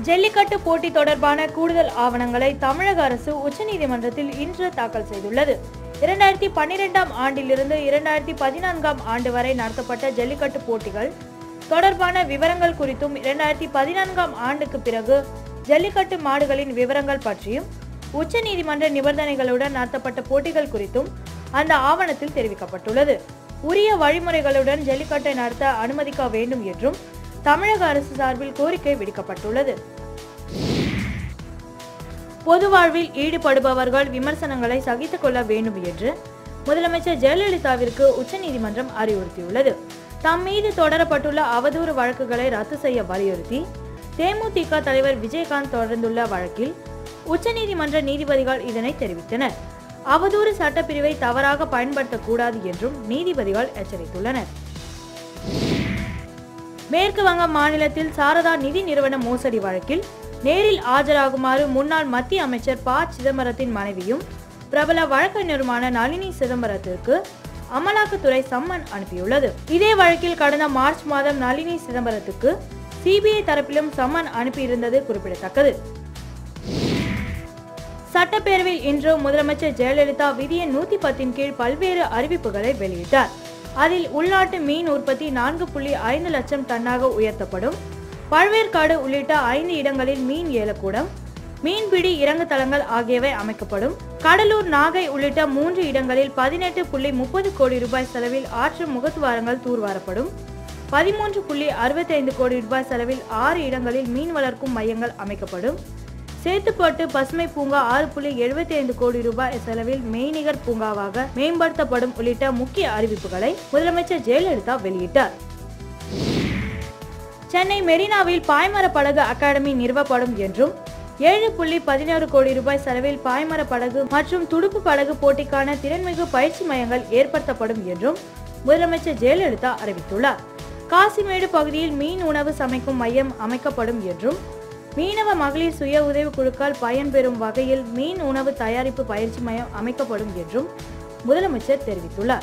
ஜல்லிக்கட்டு போட்டி தொடர்பான கூடுதல் ஆவணங்களை தமிழக அரசு உச்சநீதிமன்றத்தில் இன்று தாக்கல் செய்துள்ளது இரண்டாயிரத்தி பன்னிரெண்டாம் ஆண்டிலிருந்து இரண்டாயிரத்தி பதினான்காம் ஆண்டு வரை நடத்தப்பட்ட ஜல்லிக்கட்டு போட்டிகள் தொடர்பான விவரங்கள் குறித்தும் இரண்டாயிரத்தி பதினான்காம் ஆண்டுக்கு பிறகு ஜல்லிக்கட்டு மாடுகளின் விவரங்கள் பற்றியும் உச்சநீதிமன்ற நிபந்தனைகளுடன் நடத்தப்பட்ட போட்டிகள் குறித்தும் அந்த ஆவணத்தில் தெரிவிக்கப்பட்டுள்ளது உரிய வழிமுறைகளுடன் ஜல்லிக்கட்டை நடத்த அனுமதிக்க வேண்டும் என்றும் தமிழக அரசு சார்பில் கோரிக்கை விடுக்கப்பட்டுள்ளது பொது வாழ்வில் ஈடுபடுபவர்கள் விமர்சனங்களை சகித்துக் கொள்ள வேண்டும் என்று முதலமைச்சர் ஜெயலலிதாவிற்கு உச்சநீதிமன்றம் அறிவுறுத்தியுள்ளது தம் மீது தொடரப்பட்டுள்ள அவதூறு வழக்குகளை ரத்து செய்ய வலியுறுத்தி தேமுதிக தலைவர் விஜயகாந்த் தொடர்ந்துள்ள வழக்கில் உச்சநீதிமன்ற நீதிபதிகள் இதனை தெரிவித்தனர் அவதூறு சட்டப்பிரிவை தவறாக பயன்படுத்தக்கூடாது என்றும் நீதிபதிகள் எச்சரித்துள்ளனர் மேற்கு வங்க மாநிலத்தில் சாரதா நிதி நிறுவன மோசடி வழக்கில் நேரில் ஆஜராகுமாறு முன்னாள் மத்திய அமைச்சர் ப சிதம்பரத்தின் மனைவியும் பிரபல வழக்கறிஞருமான நளினி சிதம்பரத்திற்கு அமலாக்கத்துறை சம்மன் அனுப்பியுள்ளது இதே வழக்கில் கடந்த மார்ச் மாதம் நளினி சிதம்பரத்துக்கு சிபிஐ தரப்பிலும் சம்மன் அனுப்பியிருந்தது குறிப்பிடத்தக்கது சட்டப்பேரவையில் இன்று முதலமைச்சர் ஜெயலலிதா விதி எண் நூத்தி பத்தின் கீழ் பல்வேறு அறிவிப்புகளை வெளியிட்டார் அதில் உள்நாட்டு மீன் உற்பத்தி நான்கு புள்ளி ஐந்து லட்சம் டன்னாக உயர்த்தப்படும் பழ்வேற்காடு உள்ளிட்ட ஐந்து இடங்களில் மீன் ஏலக்கூடம் மீன்பிடி இறங்கு தளங்கள் ஆகியவை அமைக்கப்படும் கடலூர் நாகை உள்ளிட்ட மூன்று இடங்களில் பதினெட்டு புள்ளி முப்பது கோடி ரூபாய் செலவில் ஆற்று முகத்துவாரங்கள் தூர்வாரப்படும் பதிமூன்று புள்ளி அறுபத்தைந்து கோடி ரூபாய் செலவில் ஆறு இடங்களில் மீன் வளர்க்கும் மையங்கள் அமைக்கப்படும் சேத்துப்பட்டு பசுமை பூங்கா ஆறு புள்ளி எழுபத்தி ஐந்து கோடி ரூபாய் செலவில் மெய்நிகர் பூங்காவாக மேம்படுத்தப்படும் உள்ளிட்ட முக்கிய அறிவிப்புகளை முதலமைச்சர் ஜெயலலிதா வெளியிட்டார் சென்னை மெரினாவில் பாய்மர படகு அகாடமி நிறுவப்படும் என்றும் ஏழு புள்ளி பதினோரு கோடி ரூபாய் செலவில் பாய்மர படகு மற்றும் துடுப்பு படகு போட்டிக்கான திறன்மிகு பயிற்சி மையங்கள் ஏற்படுத்தப்படும் என்றும் முதலமைச்சர் ஜெயலலிதா அறிவித்துள்ளார் காசிமேடு பகுதியில் மீன் உணவு சமைக்கும் மையம் அமைக்கப்படும் என்றும் மீனவ மகளிர் சுய உதவி குழுக்கள் பயன்பெறும் வகையில் மீன் உணவு தயாரிப்பு பயிற்சி மையம் அமைக்கப்படும் என்றும் முதலமைச்சர் தெரிவித்துள்ளார்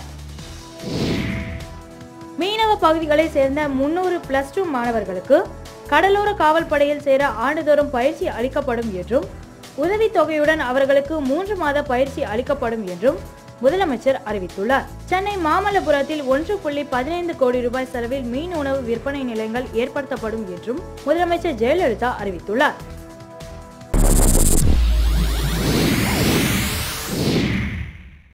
மீனவ பகுதிகளை சேர்ந்த முன்னூறு பிளஸ் டூ மாணவர்களுக்கு கடலோர காவல் படையில் சேர ஆண்டுதோறும் பயிற்சி அளிக்கப்படும் என்றும் உதவித்தொகையுடன் அவர்களுக்கு மூன்று மாத பயிற்சி அளிக்கப்படும் என்றும் முதலமைச்சர் அறிவித்துள்ளார் சென்னை மாமல்லபுரத்தில் ஒன்று புள்ளி பதினைந்து கோடி ரூபாய் செலவில் மீன் உணவு விற்பனை நிலையங்கள் ஏற்படுத்தப்படும் என்றும் முதலமைச்சர் ஜெயலலிதா அறிவித்துள்ளார்